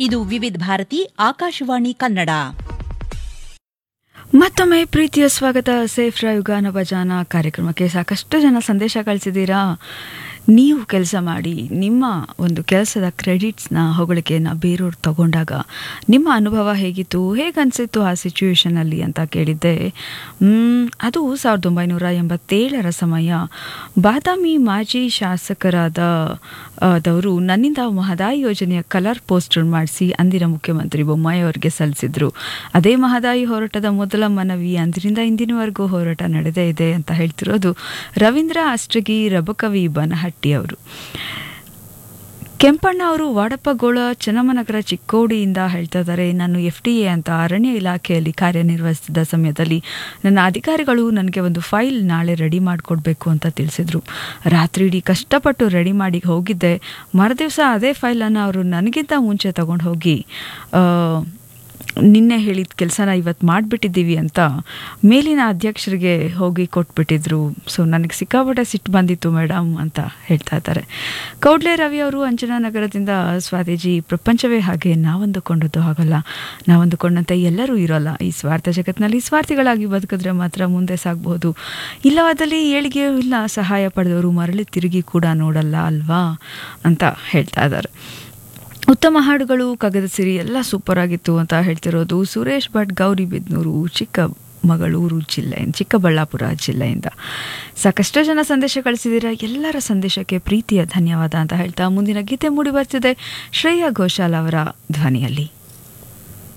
ಇದು ವಿವಿಧ ಭಾರತಿ ಆಕಾಶವಾಣಿ ಕನ್ನಡ ಮತ್ತೊಮ್ಮೆ ಪ್ರೀತಿಯ ಸ್ವಾಗತ ಸೇಫ್ ಡ್ರೈವ್ ಗಾನ ಭಜಾನ ಕಾರ್ಯಕ್ರಮಕ್ಕೆ ಸಾಕಷ್ಟು ಜನ ಸಂದೇಶ ಕಳಿಸಿದ್ದೀರಾ ನೀವು ಕೆಲಸ ಮಾಡಿ ನಿಮ್ಮ ಒಂದು ಕೆಲಸದ ಕ್ರೆಡಿಟ್ಸ್ನ ಹೊಗಳಿಕೆಯನ್ನು ಬೇರೆಯವ್ರು ತಗೊಂಡಾಗ ನಿಮ್ಮ ಅನುಭವ ಹೇಗಿತ್ತು ಹೇಗೆ ಅನಿಸಿತ್ತು ಆ ಸಿಚುವೇಶನಲ್ಲಿ ಅಂತ ಕೇಳಿದ್ದೆ ಮ್, ಅದು ಸಾವಿರದ ಒಂಬೈನೂರ ಎಂಬತ್ತೇಳರ ಸಮಯ ಬಾದಾಮಿ ಮಾಜಿ ಶಾಸಕರಾದ ಆ, ದವರು ನನ್ನಿಂದ ಮಹದಾಯಿ ಯೋಜನೆಯ ಕಲರ್ ಪೋಸ್ಟರ್ ಮಾಡಿಸಿ ಅಂದಿನ ಮುಖ್ಯಮಂತ್ರಿ ಬೊಮ್ಮಾಯಿ ಅವರಿಗೆ ಸಲ್ಲಿಸಿದ್ರು ಅದೇ ಮಹದಾಯಿ ಹೋರಾಟದ ಮೊದಲ ಮನವಿ ಅಂದಿನಿಂದ ಇಂದಿನವರೆಗೂ ಹೋರಾಟ ನಡೆದೇ ಇದೆ ಅಂತ ಹೇಳ್ತಿರೋದು ರವೀಂದ್ರ ಅಷ್ಟಗಿ ರಬಕವಿ ಬನಹಟ್ಟಿ ಅವರು ಕೆಂಪಣ್ಣ ಅವರು ವಾಡಪ್ಪಗೋಳ ಚೆನ್ನಮ್ಮನಗರ ಚಿಕ್ಕೋಡಿಯಿಂದ ಹೇಳ್ತಾ ಇದ್ದಾರೆ ನಾನು ಎಫ್ ಡಿ ಎ ಅಂತ ಅರಣ್ಯ ಇಲಾಖೆಯಲ್ಲಿ ಕಾರ್ಯನಿರ್ವಹಿಸಿದ ಸಮಯದಲ್ಲಿ ನನ್ನ ಅಧಿಕಾರಿಗಳು ನನಗೆ ಒಂದು ಫೈಲ್ ನಾಳೆ ರೆಡಿ ಮಾಡಿಕೊಡ್ಬೇಕು ಅಂತ ತಿಳಿಸಿದ್ರು ರಾತ್ರಿ ಇಡೀ ಕಷ್ಟಪಟ್ಟು ರೆಡಿ ಮಾಡಿ ಹೋಗಿದ್ದೆ ಮರುದಿವಸ ಅದೇ ಫೈಲನ್ನು ಅವರು ನನಗಿಂತ ಮುಂಚೆ ತಗೊಂಡು ಹೋಗಿ ಆ, ನಿನ್ನೆ ಹೇಳಿದ ಕೆಲಸನ ಇವತ್ತು ಮಾಡಿಬಿಟ್ಟಿದ್ದೀವಿ ಅಂತ ಮೇಲಿನ ಅಧ್ಯಕ್ಷರಿಗೆ ಹೋಗಿ ಕೊಟ್ಬಿಟ್ಟಿದ್ರು ಸೊ ನನಗೆ ಸಿಕ್ಕಾಪಟ್ಟೆ ಸಿಟ್ಟು ಬಂದಿತ್ತು ಮೇಡಮ್ ಅಂತ ಹೇಳ್ತಾ ಇದ್ದಾರೆ ಕೌಡ್ಲೆ ರವಿ ಅವರು ಅಂಜನಾನಗರದಿಂದ ಸ್ವಾಮೀಜಿ ಪ್ರಪಂಚವೇ ಹಾಗೆ ನಾವಂದುಕೊಂಡದ್ದು ಹಾಗಲ್ಲ ನಾವಂದುಕೊಂಡಂತೆ ಎಲ್ಲರೂ ಇರೋಲ್ಲ ಈ ಸ್ವಾರ್ಥ ಜಗತ್ತಿನಲ್ಲಿ ಸ್ವಾರ್ಥಿಗಳಾಗಿ ಬದುಕಿದ್ರೆ ಮಾತ್ರ ಮುಂದೆ ಸಾಗಬಹುದು ಇಲ್ಲವಾದಲ್ಲಿ ಏಳಿಗೆಯೂ ಇಲ್ಲ ಸಹಾಯ ಪಡೆದವರು ಮರಳಿ ತಿರುಗಿ ಕೂಡ ನೋಡಲ್ಲ ಅಲ್ವಾ ಅಂತ ಹೇಳ್ತಾ ಇದ್ದಾರೆ ಉತ್ತಮ ಹಾಡುಗಳು ಕಗದ ಸಿರಿ ಎಲ್ಲ ಸೂಪರ್ ಆಗಿತ್ತು ಅಂತ ಹೇಳ್ತಿರೋದು ಸುರೇಶ್ ಭಟ್ ಗೌರಿಬಿದ್ನೂರು ಚಿಕ್ಕಮಗಳೂರು ಜಿಲ್ಲೆ ಚಿಕ್ಕಬಳ್ಳಾಪುರ ಜಿಲ್ಲೆಯಿಂದ ಸಾಕಷ್ಟು ಜನ ಸಂದೇಶ ಕಳಿಸಿದ್ದೀರಾ ಎಲ್ಲರ ಸಂದೇಶಕ್ಕೆ ಪ್ರೀತಿಯ ಧನ್ಯವಾದ ಅಂತ ಹೇಳ್ತಾ ಮುಂದಿನ ಗೀತೆ ಮೂಡಿ ಬರ್ತಿದೆ ಶ್ರೇಯಾ ಘೋಷಾಲ್ ಅವರ ಧ್ವನಿಯಲ್ಲಿ